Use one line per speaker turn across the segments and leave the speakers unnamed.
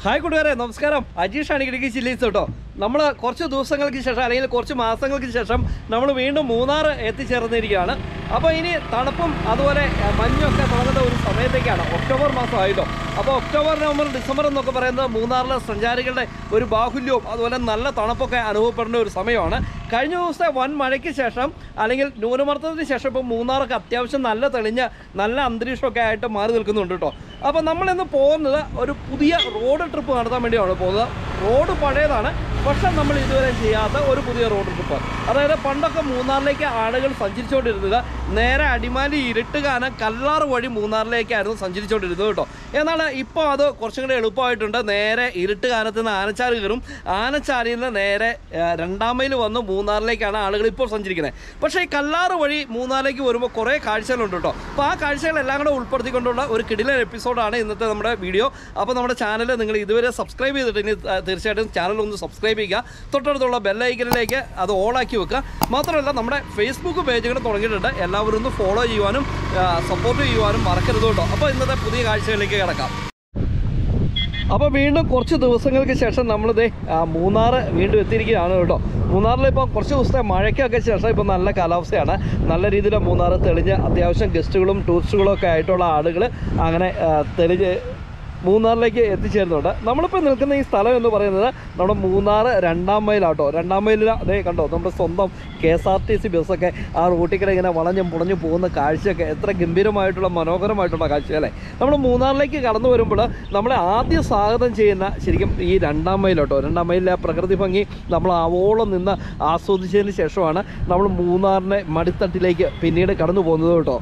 Hi കൂട്ടുകാരെ നമസ്കാരം അജീഷാണ് Idukki chillies കേട്ടോ നമ്മൾ കുറച്ച് ദിവസങ്ങൾക്ക് ശേഷം അല്ലെങ്കിൽ കുറച്ച് മാസങ്ങൾക്ക് ശേഷം നമ്മൾ വീണ്ടും മൂന്നാർ എത്തിച്ചേർന്നിരിക്കുകയാണ് അപ്പോൾ ഇനി തണുപ്പും അതുപോലെ അഹ്, മഞ്ഞൊക്കെ തുടങ്ങുന്ന ഒരു സമയത്തേക്കാണ് ഒക്ടോബർ മാസം ആയിട്ടോ അപ്പോൾ ഒക്ടോബർ നവംബർ ഡിസംബർ എന്നൊക്കെ പറയുന്നത് മൂന്നാറിലെ സഞ്ചാരികളുടെ ഒരു ബാഹുല്യവും അതുപോലെ നല്ല തണുപ്പൊക്കെ അനുഭവപ്പെടുന്ന ഒരു സമയമാണ് കഴിഞ്ഞ ദിവസത്തെ വൻ മഴയ്ക്ക് ശേഷം അല്ലെങ്കിൽ ന്യൂനമർദ്ദത്തിന് ശേഷം ഇപ്പോൾ മൂന്നാറൊക്കെ അത്യാവശ്യം നല്ല തെളിഞ്ഞ നല്ല അന്തരീക്ഷമൊക്കെ ആയിട്ട് മാറി നിൽക്കുന്നുണ്ട് കേട്ടോ അപ്പോൾ നമ്മളിന്ന് പോകുന്നത് ഒരു പുതിയ റോഡ് ട്രിപ്പ് നടത്താൻ വേണ്ടിയാണ് പോകുന്നത് റോഡ് പഴയതാണ് പക്ഷെ നമ്മൾ ഇതുവരെ ചെയ്യാത്ത ഒരു പുതിയ റോഡ് ട്രിപ്പ് അതായത് പണ്ടൊക്കെ മൂന്നാറിലേക്ക് ആളുകൾ സഞ്ചരിച്ചുകൊണ്ടിരുന്നത് നേരെ അടിമാലി ഇരുട്ടുകാനം കല്ലാറ് വഴി മൂന്നാറിലേക്കായിരുന്നു സഞ്ചരിച്ചുകൊണ്ടിരുന്നത് കേട്ടോ എന്നാൽ ഇപ്പോൾ അത് കുറച്ചും കൂടി എളുപ്പമായിട്ടുണ്ട് നേരെ ഇരുട്ടുകാനത്ത് നിന്ന് ആനച്ചാൽ കയറും ആനച്ചാലിൽ നിന്ന് നേരെ ആ, രണ്ടാം മൈൽ വന്ന് മൂന്നാറിലേക്കാണ് ആളുകൾ ഇപ്പോൾ സഞ്ചരിക്കുന്നത് പക്ഷേ ഈ കല്ലാറ് വഴി മൂന്നാറിലേക്ക് വരുമ്പോൾ കുറേ കാഴ്ചകളുണ്ട് കേട്ടോ അപ്പോൾ ആ കാഴ്ചകളെല്ലാം കൂടെ ഉൾപ്പെടുത്തിക്കൊണ്ടുള്ള ഒരു കിടിലൻ എപ്പിസോഡാണ് ഇന്നത്തെ നമ്മുടെ വീഡിയോ അപ്പോൾ നമ്മുടെ ചാനൽ നിങ്ങൾ ഇതുവരെ സബ്സ്ക്രൈബ് ചെയ്തിട്ടുണ്ടെങ്കിൽ ആ, തീർച്ചയായിട്ടും ചാനൽ ഒന്ന് സബ്സ്ക്രൈബ് ചെയ്യുക തൊട്ടടുത്തുള്ള ബെല്ലൈക്കനിലേക്ക് അത് ഓളാക്കി വെക്കുക മാത്രമല്ല നമ്മുടെ ഫേസ്ബുക്ക് പേജുകൾ തുടങ്ങിയിട്ടുണ്ട് എല്ലാവരും ഒന്ന് ഫോളോ ചെയ്യുവാനും സപ്പോർട്ട് ചെയ്യുവാനും മറക്കരുത് കേട്ടോ അപ്പോൾ ഇന്നത്തെ പുതിയ കാഴ്ചകളിലേക്ക് കിടക്കാം അപ്പോൾ വീണ്ടും കുറച്ച് ദിവസങ്ങൾക്ക് ശേഷം നമ്മളിത് മൂന്നാർ വീണ്ടും എത്തിയിരിക്കുകയാണ് കേട്ടോ മൂന്നാറിൽ ഇപ്പോൾ കുറച്ച് ദിവസത്തെ മഴയ്ക്കൊക്കെ ശേഷം ഇപ്പോൾ നല്ല കാലാവസ്ഥയാണ് നല്ല രീതിയിൽ മൂന്നാർ തെളിഞ്ഞ് അത്യാവശ്യം ഗസ്റ്റുകളും ടൂറിസ്റ്റുകളും ഒക്കെ ആയിട്ടുള്ള ആളുകൾ അങ്ങനെ ആ, തെളിഞ്ഞ് മൂന്നാറിലേക്ക് എത്തിച്ചേരുന്നുണ്ട് നമ്മളിപ്പോൾ നിൽക്കുന്ന ഈ സ്ഥലം എന്ന് പറയുന്നത് നമ്മുടെ മൂന്നാർ രണ്ടാം മൈലാട്ടോ രണ്ടാം മൈലിൽ അതേ കണ്ടോ നമ്മുടെ സ്വന്തം K S R T C ബസ്സൊക്കെ ആ റൂട്ടിൽ കൂടെ ഇങ്ങനെ വളഞ്ഞും പുളഞ്ഞു പോകുന്ന കാഴ്ചയൊക്കെ എത്ര ഗംഭീരമായിട്ടുള്ള മനോഹരമായിട്ടുള്ള കാഴ്ച അല്ലേ നമ്മൾ മൂന്നാറിലേക്ക് കടന്നു വരുമ്പോൾ നമ്മളെ ആദ്യം സ്വാഗതം ചെയ്യുന്ന ശരിക്കും ഈ രണ്ടാം മൈലോട്ടോ രണ്ടാം മൈലിലെ ആ പ്രകൃതി ഭംഗി നമ്മൾ ആവോളം നിന്ന് ആസ്വദിച്ചതിന് ശേഷമാണ് നമ്മൾ മൂന്നാറിനെ മടിത്തട്ടിലേക്ക് പിന്നീട് കടന്നു പോകുന്നത് കേട്ടോ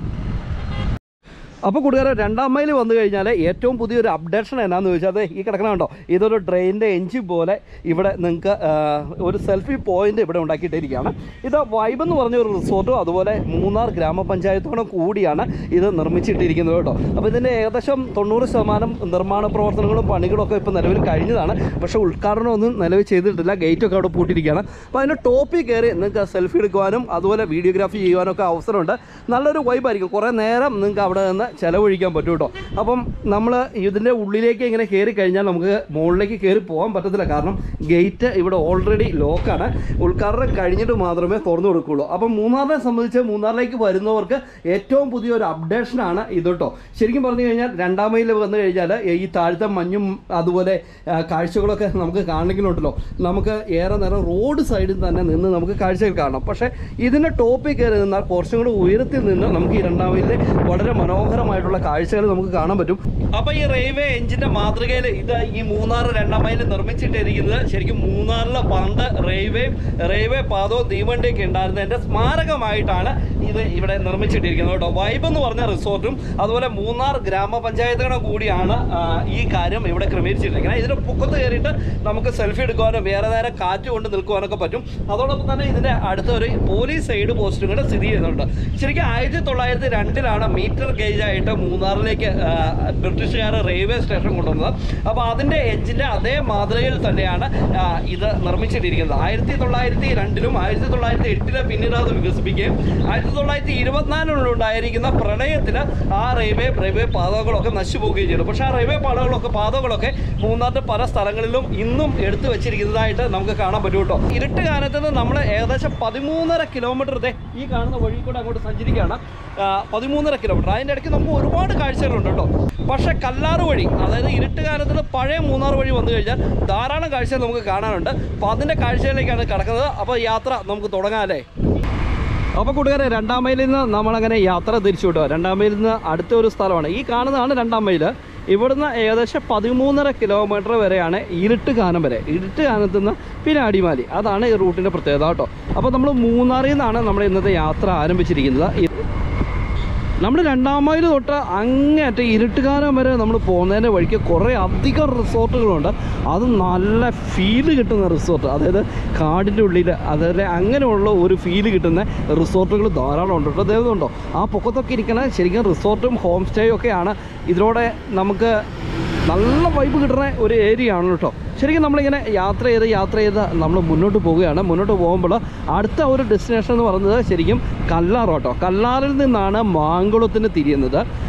അപ്പോൾ കൂട്ടുകാരെ രണ്ടാം മൈൽ വന്നു കഴിഞ്ഞാൽ ഏറ്റവും പുതിയൊരു അപ്ഡേഷൻ എന്നാന്ന് ചോദിച്ചാൽ അത് ഈ കിടക്കണ കണ്ടോ ഇതൊരു ട്രെയിനിൻ്റെ എഞ്ചിൻ പോലെ ഇവിടെ നിങ്ങൾക്ക് ഒരു സെൽഫി പോയിന്റ് ഇവിടെ ഉണ്ടാക്കിയിട്ടിരിക്കുകയാണ് ഇത് വൈബ് എന്ന് പറഞ്ഞ ഒരു റിസോർട്ടും അതുപോലെ മൂന്നാർ ഗ്രാമപഞ്ചായത്തോടും കൂടിയാണ് ഇത് നിർമ്മിച്ചിട്ടിരിക്കുന്നത് കേട്ടോ അപ്പോൾ ഇതിൻ്റെ ഏകദേശം തൊണ്ണൂറ് ശതമാനം നിർമ്മാണ പ്രവർത്തനങ്ങളും പണികളും ഒക്കെ ഇപ്പോൾ നിലവിൽ കഴിഞ്ഞതാണ് പക്ഷേ ഉദ്ഘാടനമൊന്നും നിലവിൽ ചെയ്തിട്ടില്ല ഗേറ്റൊക്കെ അവിടെ പൂട്ടിയിരിക്കുകയാണ് അപ്പോൾ അതിൻ്റെ ടോപ്പിൽ കയറി നിങ്ങൾക്ക് സെൽഫി എടുക്കുവാനും അതുപോലെ വീഡിയോഗ്രാഫി ചെയ്യുവാനും ഒക്കെ അവസരമുണ്ട് നല്ലൊരു വൈബായിരിക്കും കുറേ നേരം നിങ്ങൾക്ക് അവിടെ നിന്ന് ചിലവഴിക്കാൻ പറ്റും കേട്ടോ അപ്പം നമ്മൾ ഇതിൻ്റെ ഉള്ളിലേക്ക് ഇങ്ങനെ കയറി കഴിഞ്ഞാൽ നമുക്ക് മുകളിലേക്ക് കയറി പോകാൻ പറ്റത്തില്ല കാരണം ഗേറ്റ് ഇവിടെ ഓൾറെഡി ലോക്കാണ് ഉദ്ഘാടനം കഴിഞ്ഞിട്ട് മാത്രമേ തുറന്നു കൊടുക്കുകയുള്ളൂ അപ്പം മൂന്നാറിനെ സംബന്ധിച്ച് മൂന്നാറിലേക്ക് വരുന്നവർക്ക് ഏറ്റവും പുതിയൊരു അപ്ഡേഷനാണ് ഇത് കേട്ടോ ശരിക്കും പറഞ്ഞു കഴിഞ്ഞാൽ രണ്ടാം മൈൽ വന്നു കഴിഞ്ഞാൽ ഈ താഴത്തെ മഞ്ഞും അതുപോലെ ആ, കാഴ്ചകളൊക്കെ നമുക്ക് കാണിക്കലുണ്ടല്ലോ നമുക്ക് ഏറെ നേരം റോഡ് സൈഡിൽ തന്നെ നിന്ന് നമുക്ക് കാഴ്ചകൾ കാണാം പക്ഷേ ഇതിൻ്റെ ടോപ്പിൽ കയറി നിന്നാൽ കുറച്ചും കൂടി ഉയരത്തിൽ നിന്ന് നമുക്ക് ഈ രണ്ടാം മൈലിലെ വളരെ മനോഹരമായിട്ടുള്ള കാഴ്ചകൾ നമുക്ക് കാണാൻ പറ്റും അപ്പോൾ ഈ റെയിൽവേ എഞ്ചിൻ്റെ മാതൃകയിൽ ഇത് ഈ മൂന്നാർ രണ്ടാം മൈൽ നിർമ്മിച്ചിട്ടിരിക്കുന്നത് ശരിക്കും മൂന്നാറിലെ പണ്ട് റെയിൽവേ റെയിൽവേ പാതവും തീവണ്ടിയൊക്കെ ഉണ്ടായിരുന്നതിൻ്റെ സ്മാരകമായിട്ടാണ് ഇത് ഇവിടെ നിർമ്മിച്ചിട്ടിരിക്കുന്നത് കേട്ടോ വൈബ് എന്ന് പറഞ്ഞ റിസോർട്ടും അതുപോലെ മൂന്നാർ ഗ്രാമപഞ്ചായത്തുകളും കൂടിയാണ് ആ, ഈ കാര്യം ഇവിടെ ക്രമീകരിച്ചിരിക്കുന്നത് ഇതിൻ്റെ പൊക്കത്ത് കയറിയിട്ട് നമുക്ക് സെൽഫി എടുക്കുവാനും വേറെ നേരം കാറ്റ് കൊണ്ട് നിൽക്കുവാനൊക്കെ പറ്റും അതോടൊപ്പം തന്നെ ഇതിൻ്റെ അടുത്ത ഒരു പോലീസ് സൈഡ് പോസ്റ്റും കൂടെ സ്ഥിതി ചെയ്യുന്നുണ്ട് ശരിക്കും ആയിരത്തി തൊള്ളായിരത്തി രണ്ടിലാണ് മീറ്റർ ഗേജ് ആയിട്ട് മൂന്നാറിലേക്ക് ആ, ബ്രിട്ടീഷുകാർ റെയിൽവേ സ്റ്റേഷൻ കൊണ്ടുവന്നത് അപ്പോൾ അതിൻ്റെ എഞ്ചിൻ്റെ അതേ മാതൃകയിൽ തന്നെയാണ് ആ, ഇത് നിർമ്മിച്ചിട്ടിരിക്കുന്നത് ആയിരത്തി തൊള്ളായിരത്തി രണ്ടിലും ആയിരത്തി തൊള്ളായിരത്തി എട്ടിലും പിന്നീട് അത് വികസിപ്പിക്കുകയും ആയിരത്തി തൊള്ളായിരത്തി ഇരുപത്തിനാലിലുണ്ടായിരിക്കുന്ന പ്രളയത്തിൽ ആ റെയിൽവേ റെയിൽവേ പാതകളൊക്കെ നശിച്ചു പോവുകയും ചെയ്തു പക്ഷേ ആ റെയിൽവേ പാതകളൊക്കെ പാതകളൊക്കെ മൂന്നാറിൻ്റെ പല സ്ഥലങ്ങളിലും ഇന്നും എടുത്തു വെച്ചിരിക്കുന്നതായിട്ട് നമുക്ക് കാണാൻ പറ്റും കേട്ടോ ഇരുട്ട് കാലത്ത് നിന്ന് നമ്മൾ ഏകദേശം പതിമൂന്നര കിലോമീറ്റർ ദേ ഈ കാണുന്ന വഴി കൂടെ അങ്ങോട്ട് സഞ്ചരിക്കുകയാണ് ആ, പതിമൂന്നര കിലോമീറ്റർ അതിൻ്റെ ഇടയ്ക്ക് നമുക്ക് ഒരുപാട് കാഴ്ചകളുണ്ട് കേട്ടോ പക്ഷേ കല്ലാറ് വഴി അതായത് ഇരുട്ട് കാലത്ത് പഴയ മൂന്നാർ വഴി വന്നു കഴിഞ്ഞാൽ ധാരാളം കാഴ്ചകൾ നമുക്ക് കാണാനുണ്ട് അപ്പോൾ അതിൻ്റെ കാഴ്ചകളിലേക്കാണ് കിടക്കുന്നത് അപ്പോൾ യാത്ര നമുക്ക് തുടങ്ങാം അല്ലേ അപ്പോൾ കൂട്ടുകാരെ രണ്ടാം മൈലിൽ നിന്ന് നമ്മളങ്ങനെ യാത്ര തിരിച്ചു വിട്ടുക രണ്ടാം മൈലിൽ നിന്ന് അടുത്ത ഒരു സ്ഥലമാണ് ഈ കാണുന്നതാണ് രണ്ടാം മൈൽ ഇവിടുന്ന് ഏകദേശം പതിമൂന്നര കിലോമീറ്റർ വരെയാണ് ഇരുട്ട് കാനം വരെ ഇരുട്ട് കാനത്ത് നിന്ന് പിന്നെ അടിമാലി അതാണ് ഈ റൂട്ടിൻ്റെ പ്രത്യേകത കേട്ടോ അപ്പോൾ നമ്മൾ മൂന്നാറിൽ നിന്നാണ് നമ്മൾ ഇന്നത്തെ യാത്ര ആരംഭിച്ചിരിക്കുന്നത് ഈ- നമ്മൾ രണ്ടാം മൈൽ തൊട്ട് അങ്ങേറ്റം ഇരുട്ടുകാലം വരെ നമ്മൾ പോകുന്നതിൻ്റെ വഴിക്ക് കുറേ അധികം റിസോർട്ടുകളുണ്ട് അത് നല്ല ഫീല് കിട്ടുന്ന റിസോർട്ട് അതായത് കാടിൻ്റെ ഉള്ളിൽ അതായത് അങ്ങനെയുള്ള ഒരു ഫീല് കിട്ടുന്ന റിസോർട്ടുകൾ ധാരാളം ഉണ്ട് കേട്ടോ ദേവതുണ്ടോ ആ പൊക്കത്തൊക്കെ ഇരിക്കണ ശരിക്കും റിസോർട്ടും ഹോം സ്റ്റേയും ഒക്കെയാണ് ഇതിലൂടെ നമുക്ക് നല്ല വൈബ് കിട്ടുന്ന ഒരു ഏരിയ ആണ് കേട്ടോ ശരിക്കും നമ്മളിങ്ങനെ യാത്ര ചെയ്ത് യാത്ര ചെയ്ത് നമ്മൾ മുന്നോട്ട് പോവുകയാണ് മുന്നോട്ട് പോകുമ്പോൾ അടുത്ത ഒരു ഡെസ്റ്റിനേഷൻ എന്ന് പറയുന്നത് ശരിക്കും കല്ലാർ കേട്ടോ കല്ലാറിൽ നിന്നാണ് മാങ്കുളത്തിന് തിരിയുന്നത്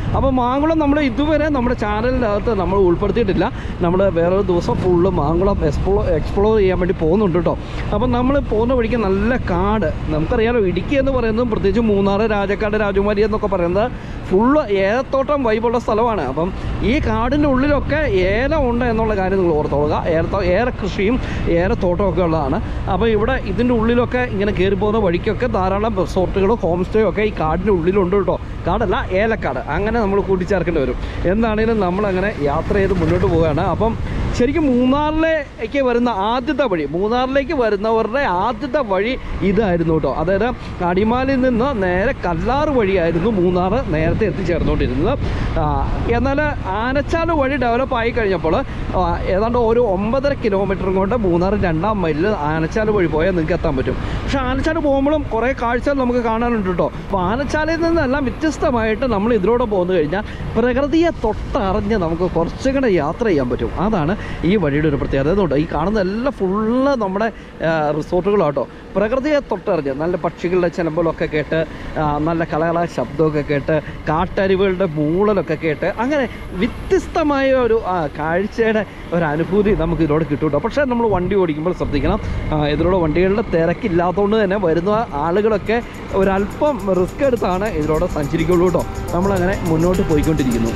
അപ്പോൾ മാങ്കുളം നമ്മൾ ഇതുവരെ നമ്മുടെ ചാനലിനകത്ത് നമ്മൾ ഉൾപ്പെടുത്തിയിട്ടില്ല നമ്മൾ വേറൊരു ദിവസം ഫുള്ള് മാങ്കുളം എക്സ്പ്ലോ എക്സ്പ്ലോർ ചെയ്യാൻ വേണ്ടി പോകുന്നുണ്ട് കേട്ടോ അപ്പം നമ്മൾ പോകുന്ന വഴിക്ക് നല്ല കാട് നമുക്കറിയാലോ ഇടുക്കി എന്ന് പറയുന്നത് പ്രത്യേകിച്ച് മൂന്നാർ രാജക്കാട് രാജകുമാരി എന്നൊക്കെ പറയുന്നത് ഫുള്ള് ഏലത്തോട്ടം വൈബുള്ള സ്ഥലമാണ് അപ്പം ഈ കാടിൻ്റെ ഉള്ളിലൊക്കെ ഏലം ഉണ്ട് എന്നുള്ള കാര്യം നിങ്ങൾ ഓർത്തോളുക ഏലത്തോ ഏറെ കൃഷിയും ഏറെ തോട്ടമൊക്കെ ഉള്ളതാണ് അപ്പോൾ ഇവിടെ ഇതിൻ്റെ ഉള്ളിലൊക്കെ ഇങ്ങനെ കയറി പോകുന്ന വഴിക്കൊക്കെ ധാരാളം റിസോർട്ടുകളും ഹോം സ്റ്റേ ഒക്കെ ഈ കാടിൻ്റെ ഉള്ളിലുണ്ട് കേട്ടോ കാടല്ല ഏലക്കാട് അങ്ങനെ നമ്മൾ കൂട്ടിച്ചേർക്കേണ്ടി വരും എന്താണെങ്കിലും നമ്മളങ്ങനെ യാത്ര ചെയ്ത് മുന്നോട്ട് പോവുകയാണ് അപ്പം ശരിക്കും മൂന്നാറിലേക്ക് വരുന്ന ആദ്യത്തെ വഴി മൂന്നാറിലേക്ക് വരുന്നവരുടെ ആദ്യത്തെ വഴി ഇതായിരുന്നു കേട്ടോ അതായത് അടിമാലിൽ നിന്ന് നേരെ കല്ലാറ് വഴിയായിരുന്നു മൂന്നാർ നേരത്തെ എത്തിച്ചേർന്നുകൊണ്ടിരുന്നത് ആ, എന്നാൽ ആനച്ചാൽ വഴി ഡെവലപ്പ് ആയി കഴിഞ്ഞപ്പോൾ ആ, ഏതാണ്ട് ഒരു ഒമ്പതര കിലോമീറ്റർ കൊണ്ട് മൂന്നാർ രണ്ടാം മൈലിൽ ആനച്ചാൽ വഴി പോയാൽ നിങ്ങൾക്ക് എത്താൻ പറ്റും പക്ഷേ ആനച്ചാൽ പോകുമ്പോഴും കുറേ കാഴ്ചകൾ നമുക്ക് കാണാനുണ്ട് കേട്ടോ അപ്പോൾ ആനച്ചാലിൽ നിന്നെല്ലാം വ്യത്യസ്തമായിട്ട് നമ്മൾ ഇതിലൂടെ പോന്നു കഴിഞ്ഞാൽ പ്രകൃതിയെ തൊട്ടറിഞ്ഞ് നമുക്ക് കുറച്ചും കൂടെ യാത്ര ചെയ്യാൻ പറ്റും അതാണ് ഈ വഴിയുടെ ഒരു പ്രത്യേകത അതുകൊണ്ട് ഈ കാണുന്ന എല്ലാം ഫുള്ള് നമ്മുടെ റിസോർട്ടുകളാട്ടോ പ്രകൃതിയെ തൊട്ടറിഞ്ഞ് നല്ല പക്ഷികളുടെ ചിലമ്പലൊക്കെ കേട്ട് ആ, നല്ല കളകള ശബ്ദമൊക്കെ കേട്ട് കാട്ടരുവികളുടെ മൂളലൊക്കെ കേട്ട് അങ്ങനെ വ്യത്യസ്തമായ ഒരു ആ, കാഴ്ചയുടെ ഒരു അനുഭൂതി നമുക്ക് ഇതിലൂടെ കിട്ടും കേട്ടോ പക്ഷേ നമ്മൾ വണ്ടി ഓടിക്കുമ്പോൾ ശ്രദ്ധിക്കണം ആ, ഇതിലൂടെ വണ്ടികളുടെ തിരക്കില്ലാത്തതുകൊണ്ട് തന്നെ വരുന്ന ആളുകളൊക്കെ ഒരല്പം റിസ്ക് എടുത്താണ് ഇതിലൂടെ സഞ്ചരിക്കുള്ളൂ കേട്ടോ നമ്മളങ്ങനെ മുന്നോട്ട് പോയിക്കൊണ്ടിരിക്കുന്നു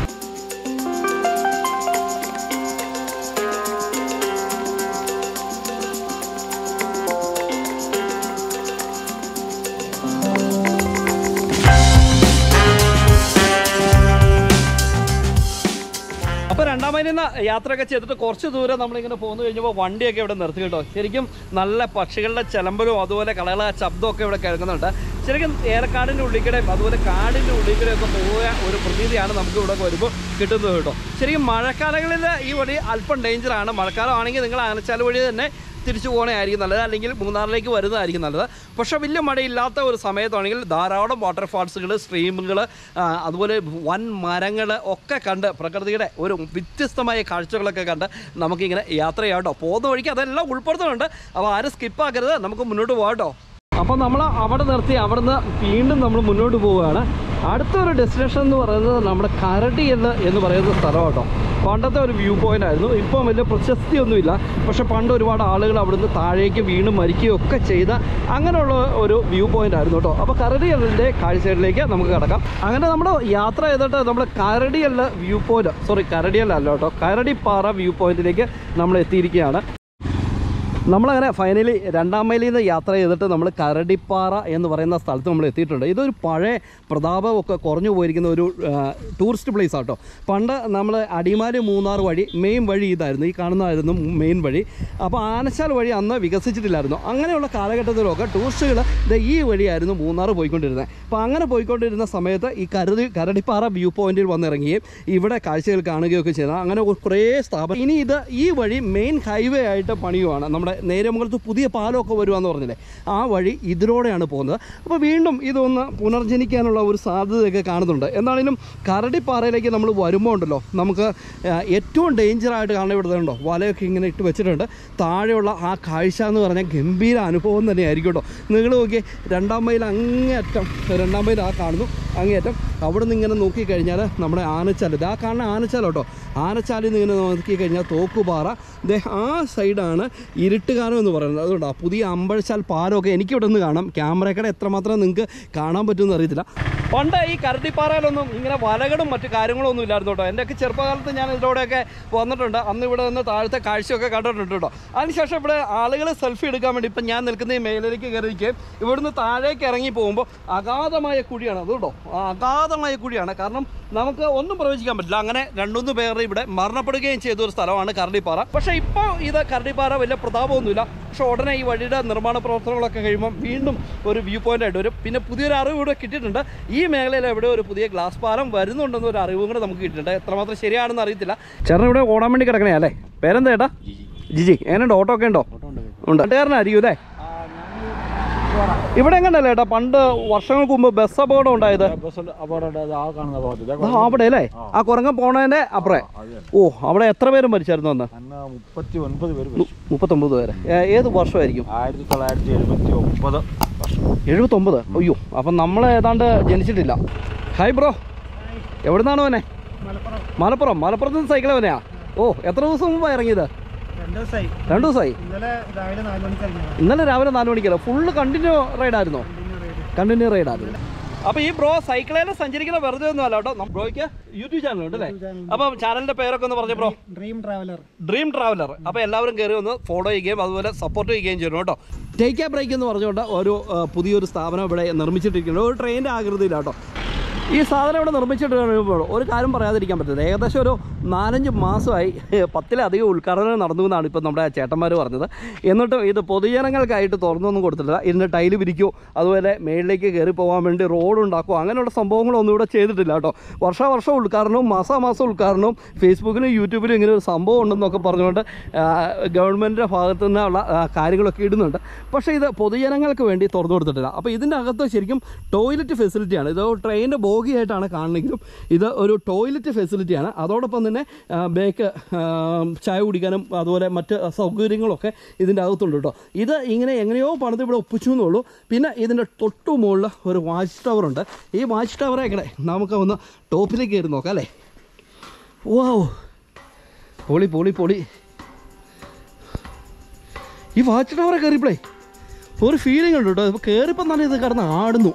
അപ്പോൾ രണ്ടാം മൈലിൽ നിന്ന് യാത്രയൊക്കെ ചെയ്തിട്ട് കുറച്ച് ദൂരം നമ്മളിങ്ങനെ പോന്നു കഴിഞ്ഞപ്പോൾ വണ്ടിയൊക്കെ ഇവിടെ നിർത്തി കേട്ടോ ശരിക്കും നല്ല പക്ഷികളുടെ ചിലമ്പലും അതുപോലെ കളകള ശബ്ദമൊക്കെ ഇവിടെ കേൾക്കുന്നുണ്ട് ശരിക്കും ഏലക്കാടിൻ്റെ ഉള്ളിക്കടയും അതുപോലെ കാടിൻ്റെ ഉള്ളിക്കടയൊക്കെ പോയ ഒരു പ്രതീതിയാണ് നമുക്ക് ഇവിടെ വരുമ്പോൾ കിട്ടുന്നത് കേട്ടോ ശരിക്കും മഴക്കാലങ്ങളിൽ ഈ വഴി അല്പം ഡേഞ്ചറാണ് മഴക്കാലമാണെങ്കിൽ നിങ്ങൾ ആനച്ചാൽ വഴി തന്നെ തിരിച്ചു പോകണമായിരിക്കും നല്ലത് അല്ലെങ്കിൽ മൂന്നാറിലേക്ക് വരുന്നതായിരിക്കും നല്ലത് പക്ഷേ വലിയ മഴയില്ലാത്ത ഒരു സമയത്താണെങ്കിൽ ധാരാളം വാട്ടർഫാൾസുകൾ സ്ട്രീമുകൾ അതുപോലെ വൻ മരങ്ങൾ ഒക്കെ കണ്ട് പ്രകൃതിയുടെ ഒരു വ്യത്യസ്തമായ കാഴ്ചകളൊക്കെ കണ്ട് നമുക്കിങ്ങനെ യാത്ര ചെയ്യാം കേട്ടോ പോകുന്ന വഴിക്ക് അതെല്ലാം ഉൾപ്പെടുത്തുന്നുണ്ട് അപ്പോൾ ആരും സ്കിപ്പാക്കരുത് നമുക്ക് മുന്നോട്ട് പോകാം കേട്ടോ അപ്പോൾ നമ്മൾ അവിടെ നിർത്തി അവിടുന്ന് വീണ്ടും നമ്മൾ മുന്നോട്ട് പോവുകയാണ് അടുത്തൊരു ഡെസ്റ്റിനേഷൻ എന്ന് പറയുന്നത് നമ്മുടെ കരടിയെന്ന് എന്ന് പറയുന്ന സ്ഥലം കേട്ടോ പണ്ടത്തെ ഒരു വ്യൂ പോയിന്റ് ആയിരുന്നു ഇപ്പം വലിയ പ്രശസ്തിയൊന്നുമില്ല പക്ഷെ പണ്ട് ഒരുപാട് ആളുകൾ അവിടുന്ന് താഴേക്ക് വീണ് മരിക്കുകയും ഒക്കെ ചെയ്ത അങ്ങനെയുള്ള ഒരു വ്യൂ പോയിന്റ് ആയിരുന്നു കേട്ടോ അപ്പോൾ കരടിയലിൻ്റെ കാഴ്ചകളിലേക്ക് നമുക്ക് കിടക്കാം അങ്ങനെ നമ്മൾ യാത്ര ചെയ്തിട്ട് നമ്മൾ കരടിയല്ല വ്യൂ പോയിന്റ് സോറി കരടിയല്ല അല്ല കേട്ടോ കരടിപ്പാറ വ്യൂ പോയിന്റിലേക്ക് നമ്മൾ എത്തിയിരിക്കുകയാണ് നമ്മളങ്ങനെ ഫൈനലി രണ്ടാം മൈലിൽ നിന്ന് യാത്ര ചെയ്തിട്ട് നമ്മൾ കരടിപ്പാറ എന്ന് പറയുന്ന സ്ഥലത്ത് നമ്മൾ എത്തിയിട്ടുണ്ട് ഇതൊരു പഴയ പ്രതാപമൊക്കെ കുറഞ്ഞു പോയിരിക്കുന്ന ഒരു ടൂറിസ്റ്റ് പ്ലേസ് ആട്ടോ പണ്ട് നമ്മൾ അടിമാലി മൂന്നാർ വഴി മെയിൻ വഴി ഇതായിരുന്നു ഈ കാണുന്നതായിരുന്നു മെയിൻ വഴി അപ്പോൾ ആനച്ചാൽ വഴി അന്ന് വികസിച്ചിട്ടില്ലായിരുന്നു അങ്ങനെയുള്ള കാലഘട്ടത്തിലൊക്കെ ടൂറിസ്റ്റുകൾ ഇത് ഈ വഴിയായിരുന്നു മൂന്നാർ പോയിക്കൊണ്ടിരുന്നത് അപ്പോൾ അങ്ങനെ പോയിക്കൊണ്ടിരുന്ന സമയത്ത് ഈ കരടി കരടിപ്പാറ വ്യൂ പോയിന്റിൽ വന്നിറങ്ങുകയും ഇവിടെ കാഴ്ചകൾ കാണുകയൊക്കെ ചെയ്ത അങ്ങനെ കുറേ സ്ഥാപനം ഇനി ഇത് ഈ വഴി മെയിൻ ഹൈവേ ആയിട്ട് പണിയുവാണ് നമ്മുടെ നേരമുഖത്ത് പുതിയ പാലമൊക്കെ വരുവാന്ന് പറഞ്ഞില്ലേ ആ വഴി ഇതിലൂടെയാണ് പോകുന്നത് അപ്പോൾ വീണ്ടും ഇതൊന്ന് പുനർജനിക്കാനുള്ള ഒരു സാധ്യതയൊക്കെ കാണുന്നുണ്ട് എന്താണെങ്കിലും കരടിപ്പാറയിലേക്ക് നമ്മൾ വരുമ്പോൾ ഉണ്ടല്ലോ നമുക്ക് ആ, ഏറ്റവും ഡേഞ്ചറായിട്ട് കാണാൻ വിടുന്നുണ്ടോ വലയൊക്കെ ഇങ്ങനെ ഇട്ട് വെച്ചിട്ടുണ്ട് താഴെയുള്ള ആ കാഴ്ച എന്ന് പറഞ്ഞാൽ ഗംഭീര അനുഭവം തന്നെയായിരിക്കും കേട്ടോ നിങ്ങൾ നോക്കിയേ രണ്ടാം മൈൽ അങ്ങേയറ്റം രണ്ടാം മൈൽ ആ കാണുന്നു അങ്ങേയറ്റം അവിടെ നിന്ന് ഇങ്ങനെ നോക്കിക്കഴിഞ്ഞാൽ നമ്മുടെ ആനച്ചാൽ ഇത് ആ കാണുന്ന ആനച്ചാൽ കേട്ടോ ആനച്ചാലിൽ നിന്ന് ഇങ്ങനെ നോക്കിക്കഴിഞ്ഞാൽ തോക്കുപാറ ദേ ആ സൈഡാണ് ഇരുട്ടുകാലം എന്ന് പറയുന്നത് അതുകൊണ്ടാ പുതിയ അമ്പഴച്ചാൽ പാലമൊക്കെ എനിക്കിവിടെ നിന്ന് കാണാം ക്യാമറക്കടെ എത്രമാത്രം നിങ്ങൾക്ക് കാണാൻ പറ്റുമെന്ന് അറിയത്തില്ല പണ്ട് ഈ കരടിപ്പാറയിലൊന്നും ഇങ്ങനെ വലകളും മറ്റു കാര്യങ്ങളും ഒന്നും ഇല്ലായിരുന്നു കേട്ടോ എൻ്റെയൊക്കെ ചെറുപ്പകാലത്ത് ഞാൻ ഇതിലൂടെയൊക്കെ വന്നിട്ടുണ്ട് അന്ന് ഇവിടെ നിന്ന് താഴത്തെ കാഴ്ചയൊക്കെ കണ്ടിട്ടുണ്ട് കേട്ടോ അതിനുശേഷം ഇവിടെ ആളുകൾ സെൽഫി എടുക്കാൻ വേണ്ടി ഇപ്പം ഞാൻ നിൽക്കുന്ന ഈ മേലിലേക്ക് കയറിയിരിക്കുകയും ഇവിടുന്ന് താഴേക്ക് ഇറങ്ങി പോകുമ്പോൾ അഗാധമായ കുഴിയാണ് അത് കേട്ടോ ആ അഗാധമായ കുഴിയാണ് കാരണം നമുക്ക് ഒന്നും പ്രവചിക്കാൻ പറ്റില്ല അങ്ങനെ രണ്ടുമൂന്ന് പേർ ഇവിടെ മരണപ്പെടുകയും ചെയ്ത ഒരു സ്ഥലമാണ് കരടിപ്പാറ പക്ഷേ ഇപ്പോൾ ഇത് കരടിപ്പാറ വലിയ പ്രതാപമൊന്നുമില്ല പക്ഷേ ഉടനെ ഈ വഴിയുടെ നിർമ്മാണ പ്രവർത്തനങ്ങളൊക്കെ കഴിയുമ്പോൾ വീണ്ടും ഒരു വ്യൂ പോയിന്റ് ആയിട്ട് വരും പിന്നെ പുതിയൊരു അറിവ് ഇവിടെ കിട്ടിയിട്ടുണ്ട് ഈ മേഖലയിൽ എവിടെ ഒരു പുതിയ ഗ്ലാസ് പാലം വരുന്നുണ്ടെന്ന് ഒരു അറിവും കൂടെ നമുക്ക് കിട്ടിയിട്ടുണ്ട് എത്രമാത്രം ശരിയാണെന്ന് അറിയത്തില്ല ചേട്ടൻ ഇവിടെ ഓടാൻ വേണ്ടി കിടക്കണേ അല്ലേ പേരെന്താ ചേട്ടാ ജിജി എങ്ങനെയുണ്ട് ഓട്ടോ ഒക്കെ ഉണ്ടോ ഉണ്ട് നാട്ടുകാരനായിരിക്കും അല്ലേ ഇവിടെ എങ്ങനെയല്ലേ ചേട്ടാ പണ്ട് വർഷങ്ങൾക്ക് മുമ്പ് ബസ് അപകടം ഉണ്ടായത്
ബസ് അപകടം ആ കാണുന്ന ഭാഗത്ത്
ആ, അവിടെ അല്ലേ ആ കുരങ്ങൻ പോണതിന്റെ അപ്പുറേ ഓ അവിടെ എത്ര പേരും മരിച്ചായിരുന്നു അന്ന്
അന്ന് മുപ്പത്തി ഒൻപത് പേര്
നു- മുപ്പത്തൊമ്പത് പേര് ഏ- ഏത് വർഷമായിരിക്കും
ആയിരത്തി തൊള്ളായിരത്തി എഴുപത്തി ഒമ്പത് വർഷം
എഴുപത്തൊമ്പത് അയ്യോ അപ്പം നമ്മൾ ഏതാണ്ട് ജനിച്ചിട്ടില്ല ഹായ് ബ്രോ എവിടുന്നാണ് അവനെ
മലപ്പുറം
മലപ്പുറം മലപ്പുറത്ത് നിന്ന് സൈക്കിൾ അവനെയാ ഓ എത്ര ദിവസം മുമ്പാണ് ഇറങ്ങിയത്
രണ്ട് ദിവസമായി
രണ്ടു ദിവസമായി
ഇന്നലെ രാവിലെ നാല് മണിക്ക് ഇറങ്ങിയതാണ്
ഇന്നലെ രാവിലെ നാല് മണിക്കല്ലോ ഫുള്ള് കണ്ടിന്യൂ റൈഡായിരുന്നോ കണ്ടിന്യൂ റൈഡായിരുന്നു അപ്പോൾ ഈ ബ്രോ സൈക്കിളിൽ സഞ്ചരിക്കുന്ന വെറുതെ ഒന്നും അല്ല കേട്ടോ നം- ബ്രോയ്ക്ക് യൂട്യൂബ് ചാനൽ ഉണ്ട് അല്ലേ അപ്പം ചാനലിന്റെ പേരൊക്കെ ഒന്ന് പറഞ്ഞു bro
dream traveller
dream traveller അപ്പോൾ എല്ലാവരും കയറി ഒന്ന് ഫോളോ ചെയ്യുകയും അതുപോലെ സപ്പോർട്ട് ചെയ്യുകയും ചെയ്യണം കേട്ടോ ടേക്ക് എ ബ്രേക്ക് എന്ന് പറഞ്ഞുകൊണ്ട് ഒരു ആ, പുതിയൊരു സ്ഥാപനം ഇവിടെ നിർമ്മിച്ചിട്ടിരിക്കുന്നത് ഒരു ട്രെയിനിൻ്റെ ആകൃതിയിലാണ് കേട്ടോ ഈ സാധനം ഇവിടെ നിർമ്മിച്ചിട്ട് കഴിയുമ്പോൾ ഒരു കാര്യം പറയാതിരിക്കാൻ പറ്റില്ല ഏകദേശം ഒരു നാലഞ്ച് മാസമായി പത്തിലധികം ഉദ്ഘാടനം നടന്നു എന്നാണ് ഇപ്പം നമ്മുടെ ചേട്ടന്മാർ പറഞ്ഞത് എന്നിട്ടും ഇത് പൊതുജനങ്ങൾക്കായിട്ട് തുറന്നൊന്നും കൊടുത്തിട്ടില്ല ഇതിൻ്റെ ടൈല് വിരിക്കോ അതുപോലെ മേളിലേക്ക് കയറി പോകാൻ വേണ്ടി റോഡ് ഉണ്ടാക്കുമോ അങ്ങനെയുള്ള സംഭവങ്ങളൊന്നും ഇവിടെ ചെയ്തിട്ടില്ല കേട്ടോ വർഷാവർഷം ഉദ്ഘാടനവും മാസാമാസം ഉദ്ഘാടനവും ഫേസ്ബുക്കിലും യൂട്യൂബിലും ഇങ്ങനെ ഒരു സംഭവം ഉണ്ടെന്നൊക്കെ പറഞ്ഞുകൊണ്ട് ഗവൺമെൻറ്റിൻ്റെ ഭാഗത്തു നിന്നുള്ള ആ, കാര്യങ്ങളൊക്കെ ഇടുന്നുണ്ട് പക്ഷേ ഇത് പൊതുജനങ്ങൾക്ക് വേണ്ടി തുറന്നു കൊടുത്തിട്ടില്ല അപ്പോൾ ഇതിൻ്റെ അകത്ത് ശരിക്കും ടോയ്ലറ്റ് ഫെസിലിറ്റിയാണ് ഇത് ട്രെയിനിൻ്റെ ബോഗിയായിട്ടാണ് കാണണമെങ്കിലും ഇത് ഒരു ടോയ്ലറ്റ് ഫെസിലിറ്റിയാണ് അതോടൊപ്പം തന്നെ ആ, ബേക്ക് ആ, ചായ കുടിക്കാനും അതുപോലെ മറ്റ് സൗകര്യങ്ങളൊക്കെ ഇതിൻ്റെ അകത്തുണ്ട് കേട്ടോ ഇത് ഇങ്ങനെ എങ്ങനെയോ പണിത് ഇവിടെ ഒപ്പിച്ചു എന്നുള്ളൂ പിന്നെ ഇതിൻ്റെ തൊട്ടു മുകളിൽ ഒരു വാച്ച് ടവർ ഉണ്ട് ഈ വാച്ച് ടവറെ എങ്ങനെ നമുക്ക് ഒന്ന് ടോപ്പിലേക്ക് കയറി നോക്കാം അല്ലേ ഓ പൊളി പൊളി പൊളി ഈ വാച്ച് ടവറെ കയറിയപ്പോഴേ ഒരു ഫീലിംഗ് ഉണ്ട് കേട്ടോ ഇപ്പോൾ കയറിയപ്പോൾ നല്ല ഇത് കിടന്ന് ആടുന്നു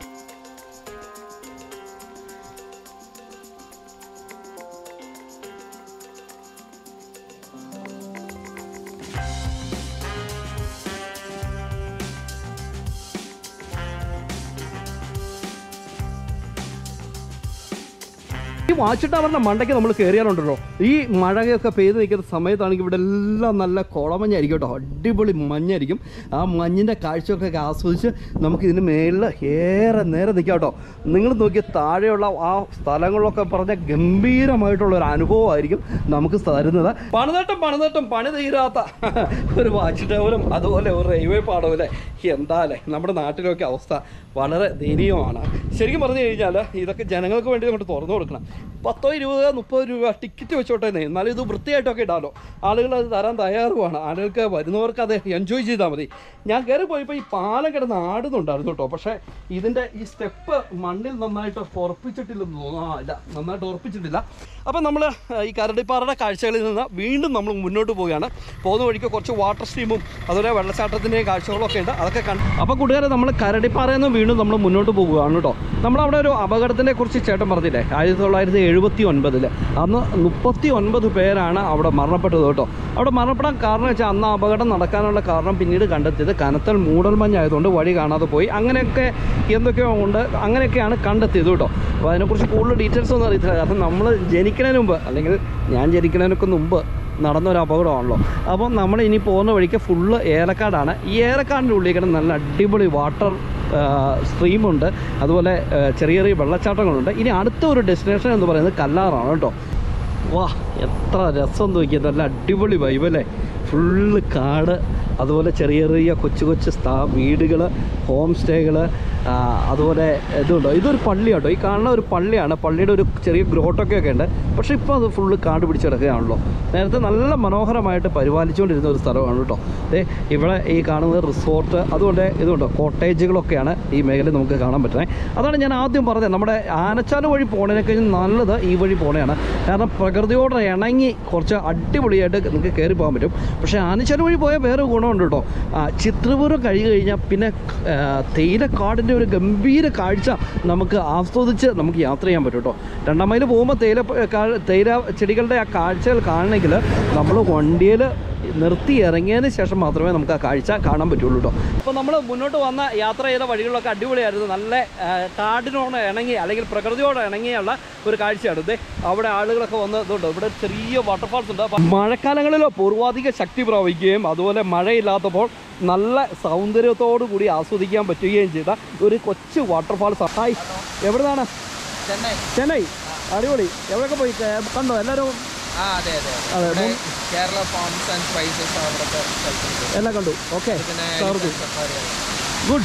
ഈ വാച്ച് ടവറിൻ്റെ മണ്ടയ്ക്ക് നമ്മൾ കയറിയാലുണ്ടല്ലോ ഈ മഴയൊക്കെ പെയ്ത് നിൽക്കുന്ന സമയത്താണെങ്കിൽ ഇവിടെ എല്ലാം നല്ല കുളമഞ്ഞായിരിക്കും കേട്ടോ അടിപൊളി മഞ്ഞായിരിക്കും ആ മഞ്ഞിൻ്റെ കാഴ്ചയൊക്കെ ആസ്വദിച്ച് നമുക്ക് ഇതിന് മേളിൽ ഏറെ നേരം നിൽക്കാം കേട്ടോ നിങ്ങൾ നോക്കിയ താഴെയുള്ള ആ സ്ഥലങ്ങളിലൊക്കെ പറഞ്ഞ ഗംഭീരമായിട്ടുള്ള ഒരു അനുഭവമായിരിക്കും നമുക്ക് തരുന്നത് പണിതട്ടും പണിതട്ടും പണി തീരാത്ത ഒരു വാച്ച് ടവറും അതുപോലെ ഒരു റെയിൽവേ പാടവും അല്ലേ എന്താ അല്ലേ നമ്മുടെ നാട്ടിലൊക്കെ അവസ്ഥ വളരെ ദയനീയമാണ് ശരിക്കും പറഞ്ഞു കഴിഞ്ഞാൽ ഇതൊക്കെ ജനങ്ങൾക്ക് വേണ്ടി നമ്മൾ തുറന്നു കൊടുക്കണം പത്തോ ഇരുപതോ മുപ്പത് രൂപ ടിക്കറ്റ് വെച്ചോട്ടെ എന്നാലും ഇത് വൃത്തിയായിട്ടൊക്കെ ഇടാമല്ലോ ആളുകൾ അത് തരാൻ തയ്യാറുമാണ് ആളുകൾക്ക് വരുന്നവർക്ക് അത് എൻജോയ് ചെയ്താൽ മതി ഞാൻ കയറി പോയപ്പോൾ ഈ പാലം കിടന്ന് ആടുന്നുണ്ടായിരുന്നു കേട്ടോ പക്ഷേ ഇതിൻ്റെ ഈ സ്റ്റെപ്പ് മണ്ണിൽ നന്നായിട്ട് ഉറപ്പിച്ചിട്ടില്ലെന്ന് തോന്നുന്നു ആ ഇല്ല നന്നായിട്ട് ഉറപ്പിച്ചിട്ടില്ല അപ്പം നമ്മൾ ഈ കരടിപ്പാറയുടെ കാഴ്ചകളിൽ നിന്ന് വീണ്ടും നമ്മൾ മുന്നോട്ട് പോവുകയാണ് പോകുന്ന വഴിക്ക് കുറച്ച് വാട്ടർ സ്ട്രീമും അതുപോലെ വെള്ളച്ചാട്ടത്തിൻ്റെയും കാഴ്ചകളൊക്കെ ഉണ്ട് അതൊക്കെ കണ്ട് അപ്പോൾ കൂട്ടുകാരെ നമ്മൾ കരടിപ്പാറയിൽ നിന്ന് വീണ്ടും നമ്മൾ മുന്നോട്ട് പോകുകയാണ് കേട്ടോ നമ്മളവിടെ ഒരു അപകടത്തിനെ കുറിച്ച് ചേട്ടൻ പറഞ്ഞില്ലേ ആയിരത്തി തൊള്ളായിരത്തി എഴുപത്തി ഒൻപതിൽ അന്ന് മുപ്പത്തി ഒൻപത് പേരാണ് അവിടെ മരണപ്പെട്ടത് കേട്ടോ അവിടെ മരണപ്പെടാൻ കാരണം വെച്ചാൽ അന്ന് ആ അപകടം നടക്കാനുള്ള കാരണം പിന്നീട് കണ്ടെത്തിയത് കനത്തൽ മൂടൽമഞ്ഞായതുകൊണ്ട് വഴി കാണാതെ പോയി അങ്ങനെയൊക്കെ എന്തൊക്കെയോ ഉണ്ട് അങ്ങനെയൊക്കെയാണ് കണ്ടെത്തിയത് കേട്ടോ അപ്പോൾ അതിനെക്കുറിച്ച് കൂടുതൽ ഡീറ്റെയിൽസ് ഒന്നും അറിയത്തില്ല കാരണം നമ്മൾ ജനിക്കുന്നതിന് മുമ്പ് അല്ലെങ്കിൽ ഞാൻ ജനിക്കുന്നതിനൊക്കെ മുമ്പ് നടന്നൊരു അപകടമാണല്ലോ അപ്പം നമ്മൾ ഇനി പോകുന്ന വഴിക്ക് ഫുള്ള് ഏലക്കാടാണ് ഈ ഏലക്കാടിൻ്റെ ഉള്ളിൽ കിടന്ന് നല്ല അടിപൊളി വാട്ടർ സ്ട്രീമുണ്ട് അതുപോലെ ആ, ചെറിയ ചെറിയ വെള്ളച്ചാട്ടങ്ങളുണ്ട് ഇനി അടുത്ത ഒരു ഡെസ്റ്റിനേഷൻ എന്ന് പറയുന്നത് കല്ലാറാണ് കേട്ടോ വാ എത്ര രസം നോക്കിയത് നല്ല അടിപൊളി വൈബ് അല്ലേ ഫുള്ള് കാട് അതുപോലെ ചെറിയ ചെറിയ കൊച്ചു കൊച്ചു സ്ഥാ വീടുകൾ ഹോം സ്റ്റേകൾ അതുപോലെ ഇതുണ്ടോ ഇതൊരു പള്ളിയാട്ടോ ഈ കാണുന്ന ഒരു പള്ളിയാണ് പള്ളിയുടെ ഒരു ചെറിയ ഗ്രോട്ടൊക്കെ ഒക്കെ ഉണ്ട് പക്ഷേ ഇപ്പോൾ അത് ഫുള്ള് കാട് പിടിച്ച് കിടക്കുകയാണല്ലോ നേരത്തെ നല്ല മനോഹരമായിട്ട് പരിപാലിച്ചുകൊണ്ടിരുന്ന ഒരു സ്ഥലമാണ് കേട്ടോ ദേ ഇവിടെ ഈ കാണുന്നത് റിസോർട്ട് അതുകൊണ്ട് ഇതുണ്ടോ കോട്ടേജുകളൊക്കെയാണ് ഈ മേഖലയിൽ നമുക്ക് കാണാൻ പറ്റുന്നത് അതാണ് ഞാൻ ആദ്യം പറഞ്ഞത് നമ്മുടെ ആനച്ചാല് വഴി പോണതിനേക്കാൾ നല്ലത് ഈ വഴി പോണതാണ് കാരണം പ്രകൃതിയോട് ഇണങ്ങി കുറച്ച് അടിപൊളിയായിട്ട് നിങ്ങൾക്ക് കയറി പോകാൻ പറ്റും പക്ഷേ ആനച്ചാല് വഴി പോയാൽ വേറെ ഗുണമുണ്ട് കേട്ടോ ആ, ചിത്രപൂരം കഴിഞ്ഞ് കഴിഞ്ഞാൽ പിന്നെ ആ, തേയിലക്കാടിൻ്റെ ഒരു ഗംഭീര കാഴ്ച നമുക്ക് ആസ്വദിച്ച് നമുക്ക് യാത്ര ചെയ്യാൻ പറ്റും കേട്ടോ രണ്ടാം മൈൽ പോകുമ്പോൾ തേയില പ- കാ- തേയില ചെടികളുടെ ആ കാഴ്ചകൾ കാണണമെങ്കിൽ നമ്മൾ വണ്ടിയിൽ നിർത്തി ഇറങ്ങിയതിന് ശേഷം മാത്രമേ നമുക്ക് ആ കാഴ്ച കാണാൻ പറ്റുള്ളൂ കേട്ടോ അപ്പോൾ നമ്മൾ മുന്നോട്ട് വന്ന യാത്ര ചെയ്ത വഴികളിലൊക്കെ അടിപൊളിയായിരുന്നു നല്ല ആ, കാടിനോട് ഇണങ്ങി അല്ലെങ്കിൽ പ്രകൃതിയോട് ഇണങ്ങിയുള്ള ഒരു കാഴ്ചയാണ് ഇതേ അവിടെ ആളുകളൊക്കെ വന്ന് ഇതുണ്ട് ഇവിടെ ചെറിയ വാട്ടർഫാൾസ് ഉണ്ട് അപ്പം മഴക്കാലങ്ങളിൽ പൂർവാധിക ശക്തി പ്രാപിക്കുകയും അതുപോലെ മഴയില്ലാത്തപ്പോൾ നല്ല സൗന്ദര്യത്തോടു കൂടി ആസ്വദിക്കാൻ പറ്റുകയും ചെയ്ത ഒരു കൊച്ചു വാട്ടർഫാൾസ് ഹായ് എവിടുന്നാണ്
ചെന്നൈ
ചെന്നൈ അടിപൊളി എവിടെയൊക്കെ പോയി ഏ, കണ്ടോ എല്ലാവരും
ആ അതെ അതെ
അതെ,
ഇവിടെ
മു-
കേരള ഫാംസ് ആൻഡ് സ്പൈസസ് അവിടുത്തെ സ്ഥലത്തുണ്ട്
എല്ലാം കണ്ടു ഓക്കെ
പിന്നെ
തകർത്തു
elephant safari ആണ്.
Good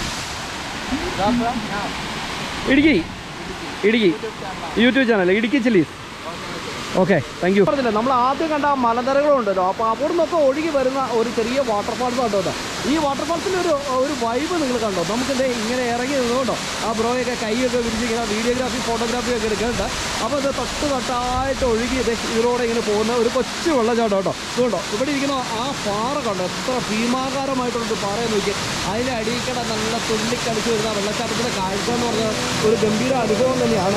Idukki Idukki YouTube channel Idukki chillies okay thank you പറഞ്ഞില്ല നമ്മൾ ആദ്യം കണ്ട ആ മലനിരകളുണ്ടല്ലോ അപ്പോൾ അവിടെ നിന്നൊക്കെ ഒഴുകി വരുന്ന ഒരു ചെറിയ വാട്ടർഫാൾസ് കണ്ടോ ഇത്. ഈ വാട്ടർഫാൾസിൻ്റെ ഒരു ഒരു വൈബ് നിങ്ങൾ കണ്ടോ നമുക്കിത് ഇങ്ങനെ ഇറങ്ങി നിന്നുകൊണ്ടോ ആ ബ്രോയൊക്കെ കൈയൊക്കെ വിരിച്ചിങ്ങനെ വീഡിയോഗ്രാഫി ഫോട്ടോഗ്രാഫി ഒക്കെ എടുക്കുന്നുണ്ട് അപ്പോൾ ഇത് തൊട്ട് തൊട്ടായിട്ട് ഒഴുകി ഇത് ഇതിലൂടെ ഇങ്ങനെ പോകുന്ന ഒരു കൊച്ചു വെള്ളച്ചാട്ടം കേട്ടോ ഇതുകൊണ്ടോ ഇവിടെ ഇരിക്കുന്ന ആ പാറ കണ്ടോ എത്ര ഭീമാകാരമായിട്ടുള്ളൊരു പാറയെ നോക്കി അതിൻ്റെ അടിയിക്കട നല്ല തുള്ളിക്കളിച്ച് വരുന്ന വെള്ളച്ചാട്ടത്തിൻ്റെ കാഴ്ച എന്ന് പറഞ്ഞാൽ ഒരു ഗംഭീര അനുഭവം തന്നെയാണ്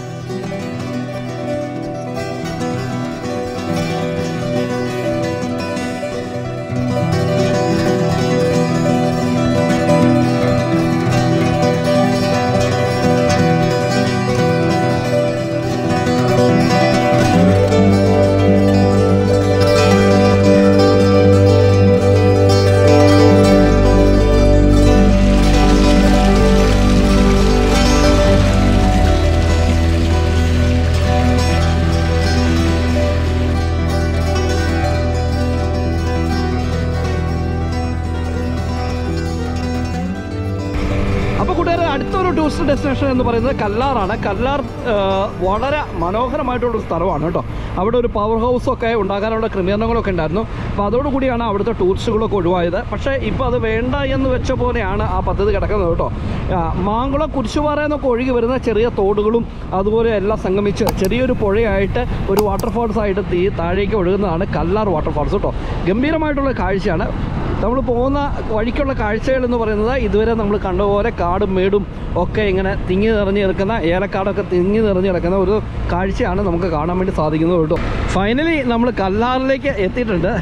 അപ്പോൾ കൂട്ടുകാരെ അടുത്തൊരു ടൂറിസ്റ്റ് ഡെസ്റ്റിനേഷൻ എന്ന് പറയുന്നത് കല്ലാറാണ് കല്ലാർ ആ, വളരെ മനോഹരമായിട്ടുള്ളൊരു സ്ഥലമാണ് കേട്ടോ അവിടെ ഒരു പവർ ഹൗസൊക്കെ ഉണ്ടാകാനുള്ള ക്രമീകരണങ്ങളൊക്കെ ഉണ്ടായിരുന്നു അപ്പോൾ അതോടുകൂടിയാണ് അവിടുത്തെ ടൂറിസ്റ്റുകളൊക്കെ ഒഴിവായത് പക്ഷേ ഇപ്പോൾ അത് വേണ്ട എന്ന് വെച്ച പോലെയാണ് ആ പദ്ധതി കിടക്കുന്നത് കേട്ടോ ആ, മാങ്കുളം കുരിശുപാറ എന്നൊക്കെ ഒഴുകി വരുന്ന ചെറിയ തോടുകളും അതുപോലെ എല്ലാം സംഗമിച്ച് ചെറിയൊരു പുഴയായിട്ട് ഒരു വാട്ടർഫാൾസ് ആയിട്ട് തീ താഴേക്ക് ഒഴുകുന്നതാണ് കല്ലാർ വാട്ടർഫാൾസ് കേട്ടോ ഗംഭീരമായിട്ടുള്ള കാഴ്ചയാണ് നമ്മൾ പോകുന്ന വഴിക്കുള്ള കാഴ്ചകൾ എന്ന് പറയുന്നത് ഇതുവരെ നമ്മൾ കണ്ടപോലെ കാടും മേടും ഒക്കെ ഇങ്ങനെ തിങ്ങി നിറഞ്ഞ് കിടക്കുന്ന ഏലക്കാടൊക്കെ തിങ്ങി നിറഞ്ഞ് കിടക്കുന്ന ഒരു കാഴ്ചയാണ് നമുക്ക് കാണാൻ വേണ്ടി സാധിക്കുന്നത് കേട്ടോ ഫൈനലി നമ്മൾ കല്ലാറിലേക്ക് എത്തിയിട്ടുണ്ട്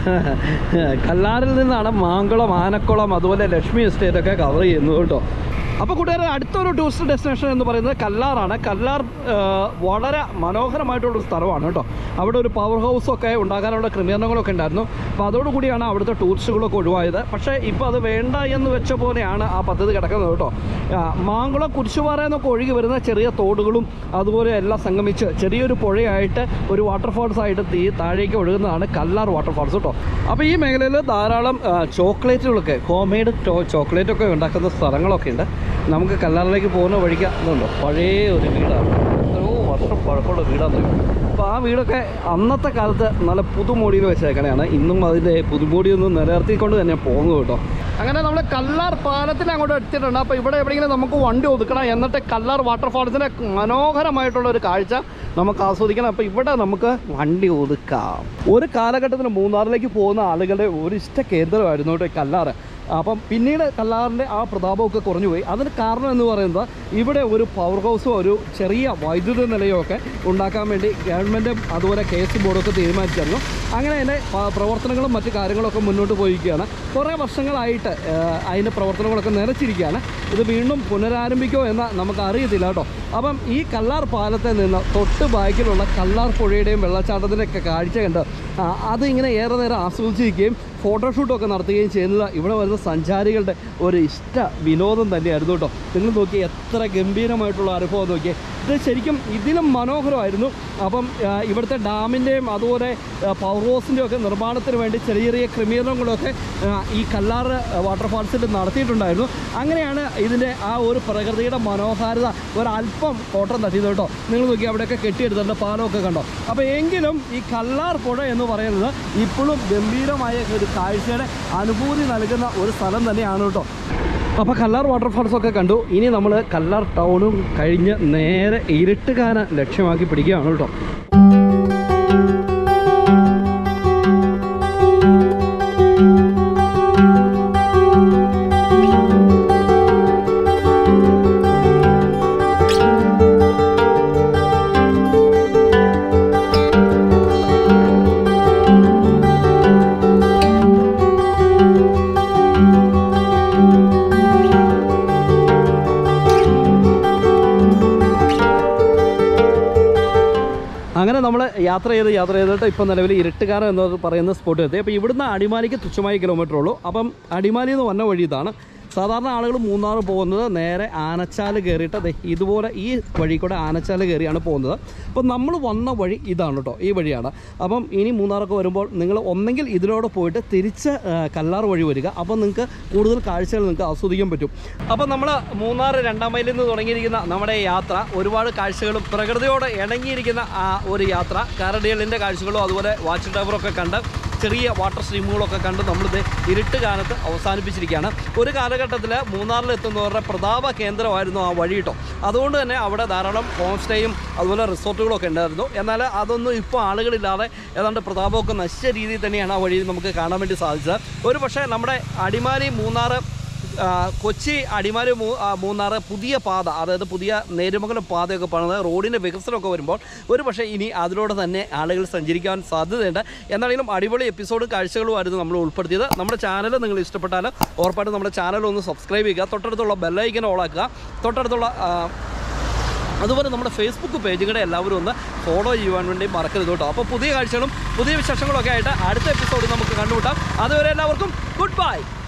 കല്ലാറിൽ നിന്നാണ് മാങ്കുളം ആനക്കുളം അതുപോലെ ലക്ഷ്മി എസ്റ്റേറ്റ് ഒക്കെ കവർ ചെയ്യുന്നത് കേട്ടോ അപ്പോൾ കൂട്ടുകാരെ അടുത്തൊരു ടൂറിസ്റ്റ് ഡെസ്റ്റിനേഷൻ എന്ന് പറയുന്നത് കല്ലാറാണ് കല്ലാർ ആ, വളരെ മനോഹരമായിട്ടുള്ളൊരു സ്ഥലമാണ് കേട്ടോ അവിടെ ഒരു പവർ ഹൗസൊക്കെ ഉണ്ടാകാനുള്ള ക്രമീകരണങ്ങളൊക്കെ ഉണ്ടായിരുന്നു അപ്പോൾ അതോടുകൂടിയാണ് അവിടുത്തെ ടൂറിസ്റ്റുകളൊക്കെ ഒഴിവായത് പക്ഷേ ഇപ്പോൾ അത് വേണ്ട എന്ന് വെച്ച പോലെയാണ് ആ പദ്ധതി കിടക്കുന്നത് കേട്ടോ ആ, മാങ്കുളം കുരിശുപാറ എന്നൊക്കെ ഒഴുകി വരുന്ന ചെറിയ തോടുകളും അതുപോലെ എല്ലാം സംഗമിച്ച് ചെറിയൊരു പുഴയായിട്ട് ഒരു വാട്ടർഫാൾസ് ആയിട്ട് തീ താഴേക്ക് ഒഴുകുന്നതാണ് കല്ലാർ വാട്ടർഫാൾസ് കേട്ടോ അപ്പോൾ ഈ മേഖലയിൽ ധാരാളം ആ, ചോക്ലേറ്റുകളൊക്കെ ഹോം മെയ്ഡ് ചോക്ലേറ്റ് ഒക്കെ ഉണ്ടാക്കുന്ന സ്ഥലങ്ങളൊക്കെ ഉണ്ട് നമുക്ക് കല്ലാറിലേക്ക് പോകുന്ന വഴിക്ക് ഇതുണ്ടോ പഴയ ഒരു വീടാണ് എത്രയോ വർഷം പഴക്കമുള്ള വീടാണ് അപ്പോൾ ആ വീടൊക്കെ അന്നത്തെ കാലത്ത് നല്ല പുതുമോടിയിൽ വെച്ചേക്കണയാണ് ഇന്നും അതിൻ്റെ പുതുമോടിയൊന്നും നിലനിർത്തിക്കൊണ്ട് തന്നെ പോകുന്നു കേട്ടോ അങ്ങനെ നമ്മൾ കല്ലാർ പാലത്തിൽ അങ്ങോട്ട് എത്തിയിട്ടുണ്ട് അപ്പോൾ ഇവിടെ എവിടെയെങ്കിലും നമുക്ക് വണ്ടി ഒതുക്കണം എന്നിട്ട് കല്ലാർ വാട്ടർഫാൾസിൻ്റെ മനോഹരമായിട്ടുള്ള ഒരു കാഴ്ച നമുക്ക് ആസ്വദിക്കണം അപ്പോൾ ഇവിടെ നമുക്ക് വണ്ടി ഒതുക്കാം ഒരു കാലഘട്ടത്തിൽ മൂന്നാറിലേക്ക് പോകുന്ന ആളുകളുടെ ഒരു ഇഷ്ട കേന്ദ്രമായിരുന്നു കേട്ടോ ഈ കല്ലാറ് അപ്പം പിന്നീട് കല്ലാറിൻ്റെ ആ പ്രതാപമൊക്കെ കുറഞ്ഞു പോയി അതിന് കാരണം എന്ന് പറയുന്നത് ഇവിടെ ഒരു പവർ ഹൗസോ ഒരു ചെറിയ വൈദ്യുത നിലയോ ഒക്കെ ഉണ്ടാക്കാൻ വേണ്ടി ഗവൺമെൻറ്റും അതുപോലെ കെ എസ് ബോർഡൊക്കെ തീരുമാനിച്ചിരുന്നു അങ്ങനെ അതിൻ്റെ പ- പ്രവർത്തനങ്ങളും മറ്റു കാര്യങ്ങളൊക്കെ മുന്നോട്ട് പോയിരിക്കുകയാണ് കുറേ വർഷങ്ങളായിട്ട് ആ, അതിൻ്റെ പ്രവർത്തനങ്ങളൊക്കെ നിലച്ചിരിക്കുകയാണ് ഇത് വീണ്ടും പുനരാരംഭിക്കുമോ എന്ന് നമുക്ക് അറിയത്തില്ല കേട്ടോ അപ്പം ഈ കല്ലാർ പാലത്തിൽ നിന്ന് തൊട്ട് ബാക്കിലുള്ള കല്ലാർ പുഴയുടെയും വെള്ളച്ചാട്ടത്തിൻ്റെയൊക്കെ കാഴ്ച കണ്ട് ആ, അത് ഇങ്ങനെ ഏറെ നേരം ആസ്വദിച്ചിരിക്കുകയും ഫോട്ടോഷൂട്ടൊക്കെ നടത്തുകയും ചെയ്യുന്നത് ഇവിടെ വരുന്ന സഞ്ചാരികളുടെ ഒരു ഇഷ്ട വിനോദം തന്നെയായിരുന്നു കേട്ടോ നിങ്ങൾ നോക്കി എത്ര ഗംഭീരമായിട്ടുള്ള അനുഭവം നോക്കിയേ ഇത് ശരിക്കും ഇതിലും മനോഹരമായിരുന്നു അപ്പം ആ, ഇവിടുത്തെ ഡാമിൻ്റെയും അതുപോലെ പവർ ഹൗസിൻ്റെയും ഒക്കെ നിർമ്മാണത്തിന് വേണ്ടി ചെറിയ ചെറിയ ക്രമീകരണങ്ങളൊക്കെ ആ, ഈ കല്ലാറ് വാട്ടർഫാൾസിൽ നടത്തിയിട്ടുണ്ടായിരുന്നു അങ്ങനെയാണ് ഇതിൻ്റെ ആ ഒരു പ്രകൃതിയുടെ മനോഹാരിത ഒരല്പം കോട്ടം തട്ടിയത് കേട്ടോ നിങ്ങൾ നോക്കി അവിടെയൊക്കെ കെട്ടിയെടുത്തിട്ടുണ്ട് പാലമൊക്കെ കണ്ടോ അപ്പോൾ എങ്കിലും ഈ കല്ലാർ പുഴ എന്ന് പറയുന്നത് ഇപ്പോഴും ഗംഭീരമായ ഒരു കാഴ്ചയുടെ അനുഭൂതി നൽകുന്ന ഒരു സ്ഥലം തന്നെയാണ് കേട്ടോ അപ്പോൾ കല്ലാർ വാട്ടർഫാൾസ് ഒക്കെ കണ്ടു ഇനി നമ്മൾ കല്ലാർ ടൗണും കഴിഞ്ഞ് നേരെ ഇരുട്ടുകാന ലക്ഷ്യമാക്കി പിടിക്കുകയാണ് കേട്ടോ അങ്ങനെ നമ്മൾ യാത്ര ചെയ്ത് യാത്ര ചെയ്തിട്ട് ഇപ്പോൾ നിലവിൽ ഇരുട്ടുകാരം എന്ന് പറയുന്ന സ്പോട്ട് എത്തി അപ്പോൾ ഇവിടുന്ന് അടിമാലിക്ക് തുച്ഛമായ കിലോമീറ്റർ ഉള്ളൂ അപ്പം അടിമാലി എന്ന് വന്ന വഴി ഇതാണ് സാധാരണ ആളുകൾ മൂന്നാർ പോകുന്നത് നേരെ ആനച്ചാൽ കയറിയിട്ട് ദേ ഇതുപോലെ ഈ വഴി കൂടെ ആനച്ചാൽ കയറിയാണ് പോകുന്നത് അപ്പോൾ നമ്മൾ വന്ന വഴി ഇതാണ് കേട്ടോ ഈ വഴിയാണ് അപ്പം ഇനി മൂന്നാറൊക്കെ വരുമ്പോൾ നിങ്ങൾ ഒന്നെങ്കിൽ ഇതിലൂടെ പോയിട്ട് തിരിച്ച് ആ, കല്ലാർ വഴി വരിക അപ്പോൾ നിങ്ങൾക്ക് കൂടുതൽ കാഴ്ചകൾ നിങ്ങൾക്ക് ആസ്വദിക്കാൻ പറ്റും അപ്പോൾ നമ്മൾ മൂന്നാർ രണ്ടാം മൈലിൽ നിന്ന് തുടങ്ങിയിരിക്കുന്ന നമ്മുടെ ഈ യാത്ര ഒരുപാട് കാഴ്ചകളും പ്രകൃതിയോട് ഇണങ്ങിയിരിക്കുന്ന ആ ഒരു യാത്ര കാരടിയലിൻ്റെ കാഴ്ചകളും അതുപോലെ വാച്ച് ടവറൊക്കെ കണ്ട് ചെറിയ വാട്ടർ സ്ട്രീമുകളൊക്കെ കണ്ട് നമ്മളിത് ഇരുട്ട് കാലത്ത് അവസാനിപ്പിച്ചിരിക്കുകയാണ് ഒരു കാലഘട്ടത്തിൽ മൂന്നാറിൽ എത്തുന്നവരുടെ പ്രതാപ കേന്ദ്രമായിരുന്നു ആ വഴി കേട്ടോ അതുകൊണ്ട് തന്നെ അവിടെ ധാരാളം ഹോം സ്റ്റേയും അതുപോലെ റിസോർട്ടുകളൊക്കെ ഉണ്ടായിരുന്നു എന്നാൽ അതൊന്നും ഇപ്പോൾ ആളുകളില്ലാതെ ഏതാണ്ട് പ്രതാപമൊക്കെ നശിച്ച രീതിയിൽ തന്നെയാണ് ആ വഴി നമുക്ക് കാണാൻ വേണ്ടി സാധിച്ചത് ഒരു പക്ഷേ നമ്മുടെ അടിമാലി മൂന്നാർ ആ, കൊച്ചി അടിമാലി മൂ ആ, മൂന്നാറ് പുതിയ പാത അതായത് പുതിയ നേരുമംഗലം പാതയൊക്കെ പണിത് റോഡിൻ്റെ വികസനമൊക്കെ വരുമ്പോൾ ഒരു പക്ഷേ ഇനി അതിലൂടെ തന്നെ ആളുകൾ സഞ്ചരിക്കാൻ സാധ്യതയുണ്ട് എന്നാണെങ്കിലും അടിപൊളി എപ്പിസോഡും കാഴ്ചകളുമായിരുന്നു നമ്മൾ ഉൾപ്പെടുത്തിയത് നമ്മുടെ ചാനൽ നിങ്ങൾ ഇഷ്ടപ്പെട്ടാൽ ഉറപ്പായിട്ടും നമ്മുടെ ചാനൽ ഒന്ന് സബ്സ്ക്രൈബ് ചെയ്യുക തൊട്ടടുത്തുള്ള ബെല്ലൈക്കൻ ഓളാക്കുക തൊട്ടടുത്തുള്ള ആ, അതുപോലെ നമ്മുടെ ഫേസ്ബുക്ക് പേജുകളെ എല്ലാവരും ഒന്ന് ഫോളോ ചെയ്യുവാൻ വേണ്ടി മറക്കരുത് കേട്ടോ അപ്പോൾ പുതിയ കാഴ്ചകളും പുതിയ വിശേഷങ്ങളൊക്കെ ആയിട്ട് അടുത്ത എപ്പിസോഡിൽ നമുക്ക് കണ്ടുമുട്ടാം അതുവരെ എല്ലാവർക്കും ഗുഡ് ബൈ